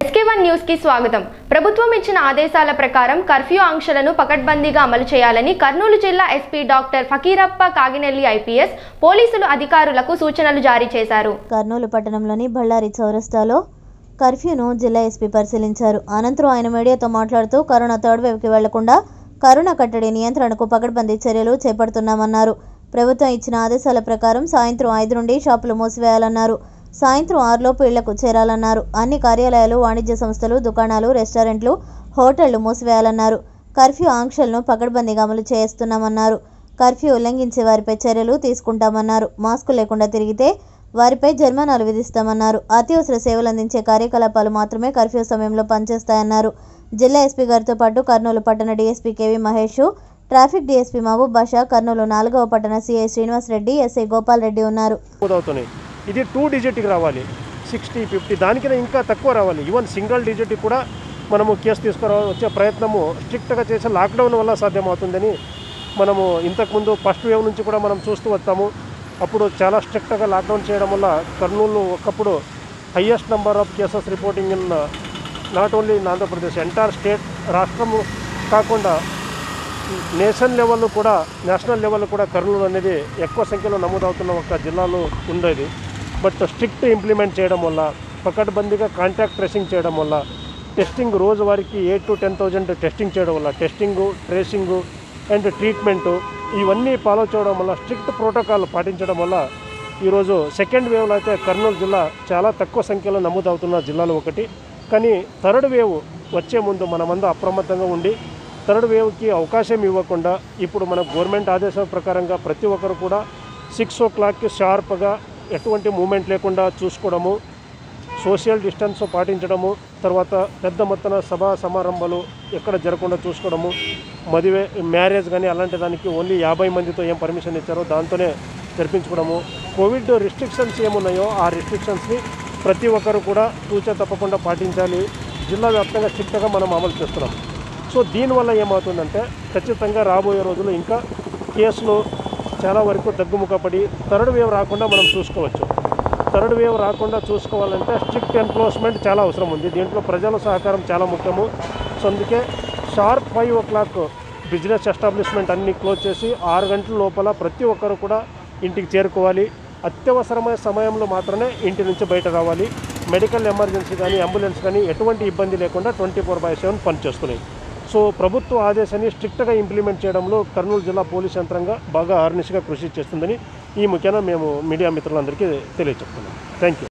SK one news కి స్వాగతం ప్రభుత్వం ఇచ్చిన ఆదేశాల ప్రకారం కర్ఫ్యూ ఆంక్షలను పకడ్బందీగా అమలు చేయాలని కర్నూలు జిల్లా SP doctor Fakeerappa Kaginelli IPS పోలీసులు అధికారులకు సూచనలు జారీ చేశారు కర్నూలు పట్టణంలోని బళ్ళారి చౌరస్తాలో కర్ఫ్యూను జిల్లా ఎస్పీ పరిశీలించారు అనంతరం ఆయన మీడియాతో మాట్లాడుతూ కరోనా థర్డ్ వేవ్కి వెళ్లకుండా కరోనా కట్టడి నియంత్రణకు పకడ్బందీ చర్యలు చేపడుతున్నామన్నారు ప్రభుత్వం ఇచ్చిన ఆదేశాల ప్రకారం సాయంత్రం ఐదు నుండి షాపులు మూసివేయాలన్నారు సాయంత్రం ఆరులోపు ఇళ్లకు చేరాలన్నారు అన్ని కార్యాలయాలు వాణిజ్య సంస్థలు దుకాణాలు రెస్టారెంట్లు హోటళ్లు మూసివేయాలన్నారు కర్ఫ్యూ ఆంక్షలను పకడ్బందీగా అమలు చేస్తున్నామన్నారు కర్ఫ్యూ ఉల్లంఘించే వారిపై చర్యలు తీసుకుంటామన్నారు మాస్కు లేకుండా తిరిగితే వారిపై జరిమానాలు విధిస్తామన్నారు అత్యవసర సేవలు అందించే కార్యకలాపాలు మాత్రమే కర్ఫ్యూ సమయంలో పనిచేస్తాయన్నారు జిల్లా ఎస్పీ గారితో పాటు కర్నూలు పట్టణ DSP K V Mahesh traffic DSP Mahaboob Basha Kurnool నాలుగవ పట్టణ సిఐ శ్రీనివాస్ రెడ్డి ఎస్ఐ గోపాల్ రెడ్డి ఉన్నారు అవుతున్నాయి ఇది టూ డిజిట్కి రావాలి సిక్స్టీ ఫిఫ్టీ దానికైనా ఇంకా తక్కువ రావాలి ఈవెన్ సింగిల్ డిజిట్కి కూడా మనము కేసు తీసుకురా వచ్చే ప్రయత్నము స్ట్రిక్ట్గా చేసే లాక్డౌన్ వల్ల సాధ్యమవుతుందని మనము ఇంతకుముందు ఫస్ట్ వేవ్ నుంచి కూడా మనం చూస్తూ వస్తాము అప్పుడు చాలా స్ట్రిక్ట్గా లాక్డౌన్ చేయడం వల్ల కర్నూలు ఒకప్పుడు highest number of cases reporting in not only in Andhra Pradesh entire state రాష్ట్రము కాకుండా నేషన్ లెవెల్లో కూడా నేషనల్ లెవెల్లో కూడా కర్నూలు అనేది ఎక్కువ సంఖ్యలో నమోదవుతున్న ఒక జిల్లాలో ఉండేది బట్ స్ట్రిక్ట్ ఇంప్లిమెంట్ చేయడం వల్ల పకడ్బందీగా కాంటాక్ట్ ట్రేసింగ్ చేయడం వల్ల టెస్టింగ్ రోజువారికి eight to ten thousand testing చేయడం వల్ల టెస్టింగు ట్రేసింగు అండ్ ట్రీట్మెంటు ఇవన్నీ ఫాలో చేయడం వల్ల స్ట్రిక్ట్ ప్రోటోకాల్ పాటించడం వల్ల ఈరోజు సెకండ్ వేవ్లో అయితే కర్నూలు జిల్లా చాలా తక్కువ సంఖ్యలో నమోదవుతున్న జిల్లాలో ఒకటి కానీ థర్డ్ వేవ్ వచ్చే ముందు మనమంతా అప్రమత్తంగా ఉండి థర్డ్ వేవ్కి అవకాశం ఇవ్వకుండా ఇప్పుడు మన గవర్నమెంట్ ఆదేశం ప్రకారంగా ప్రతి ఒక్కరు కూడా సిక్స్ ఓ క్లాక్కి షార్ప్గా ఎటువంటి మూమెంట్ లేకుండా చూసుకోవడము సోషల్ డిస్టెన్స్ పాటించడము తర్వాత పెద్ద మొత్తాన సభా సమారంభాలు ఎక్కడ జరగకుండా చూసుకోవడము మదివే మ్యారేజ్ కానీ అలాంటి దానికి ఓన్లీ యాభై మందితో ఏం పర్మిషన్ ఇచ్చారో దాంతోనే జరిపించుకోవడము కోవిడ్ రిస్ట్రిక్షన్స్ ఏమున్నాయో ఆ రిస్ట్రిక్షన్స్ని ప్రతి ఒక్కరు కూడా తూచా తప్పకుండా పాటించాలి జిల్లా వ్యాప్తంగా స్ట్రిక్ట్గా మనం అమలు చేస్తున్నాం సో దీనివల్ల ఏమవుతుందంటే ఖచ్చితంగా రాబోయే రోజుల్లో ఇంకా కేసులు చాలా వరకు తగ్గుముఖపడి థర్డ్ వేవ్ రాకుండా మనం చూసుకోవచ్చు థర్డ్ వేవ్ రాకుండా చూసుకోవాలంటే స్ట్రిక్ట్ ఎన్ఫోర్స్మెంట్ చాలా అవసరం ఉంది దీంట్లో ప్రజల సహకారం చాలా ముఖ్యము సో అందుకే sharp five o'clock business establishment అన్ని క్లోజ్ చేసి ఆరు గంటల లోపల ప్రతి ఒక్కరు కూడా ఇంటికి చేరుకోవాలి అత్యవసరమైన సమయంలో మాత్రమే ఇంటి నుంచి బయట రావాలి మెడికల్ ఎమర్జెన్సీ కానీ అంబులెన్స్ కానీ ఎటువంటి ఇబ్బంది లేకుండా ట్వంటీ ఫోర్ బై సెవెన్ పనిచేస్తున్నాయి సో ప్రభుత్వ ఆదేశాన్ని స్ట్రిక్ట్గా ఇంప్లిమెంట్ చేయడంలో కర్నూలు జిల్లా పోలీస్ యంత్రంగా బాగా ఆర్నిష్గా కృషి చేస్తుందని ఈ ముఖ్యంగా మేము మీడియా మిత్రులందరికీ తెలియజెప్తున్నాం థ్యాంక్ యూ